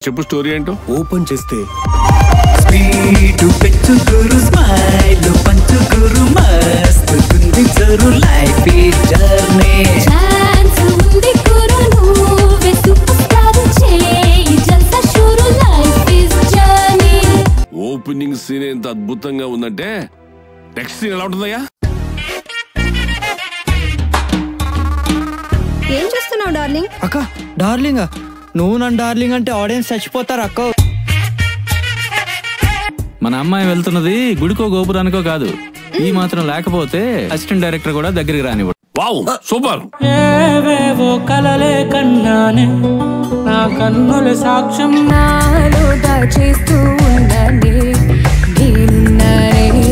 చెప్పు స్టోరీ ఏంటో ఓపెన్ చేస్తే స్పీడ్ పెంచుకురు స్మైల్ పంచుకురు మస్త్ కుంది జరు లైఫ్ ఈ జర్నీ ఛాన్స్ ఉంది గురు నువ్వే సూపర్ స్టార్ చేయి జల్సా షురు life is journey opening scene ఎంత అద్భుతంగా ఉందంటే నెక్స్ట్ సీన్ ఎలా ఉంటుందయ్యా ఏం చేస్తున్నావు డార్లింగ్ అక్క డార్లింగ్ నువ్వు నన్ను డార్లింగ్ అంటే ఆడియన్స్ చచ్చిపోతారు అక్క మన అమ్మాయి వెళ్తున్నది గుడికో గోపురానికో కాదు ఈ మాత్రం లేకపోతే అసిస్టెంట్ డైరెక్టర్ కూడా దగ్గరికి రానివ్వడు వావ్ సూపర్ ఏవేవో కలలే కన్నానే నా కన్నుల సాక్ష్యం నాలో దాచేస్తూ ఉన్నది నేనున్నానే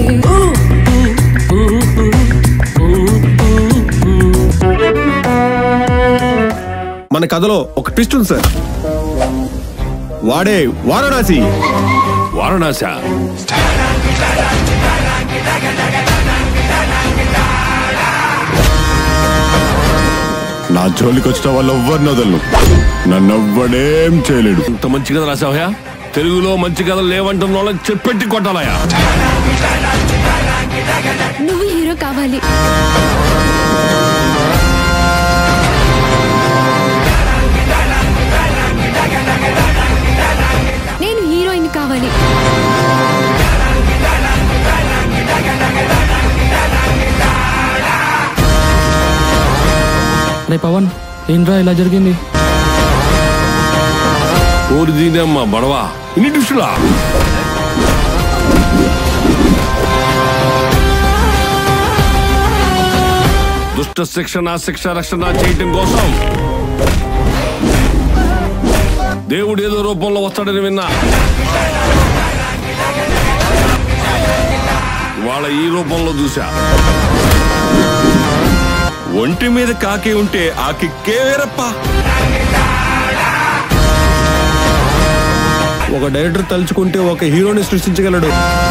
మన కథలో ఒక ట్విస్ట్ ఉంది సార్ వాడే వారణాసి వారణాస నా జోలికి వచ్చిన వాళ్ళు ఎవ్వరిని వదలను నన్ను ఎవ్వడేం చేయలేడు ఇంత మంచి కథ రాసావయ్యా తెలుగులో మంచి కథలు లేవంటున్న వాళ్ళని చెప్పెట్టి కొట్టాలయ్యా నువ్వు హీరో కావాలి నేను హీరోయిన్ కావాలి రే పవన్ ఏంట్రా ఇలా జరిగింది ఓరి దీనమ్మా బడవా ఇన్ని ట్విస్టులా దుష్ట శిక్షణ శిక్ష రక్షణ చేయటం కోసం దేవుడు ఏదో రూపంలో వస్తాడని విన్నా వాళ్ళ ఈ రూపంలో చూసా ఒంటి మీద కాకి ఉంటే ఆ కిక్కే వేరప్పా ఒక డైరెక్టర్ తలుచుకుంటే ఒక హీరోని సృష్టించగలడు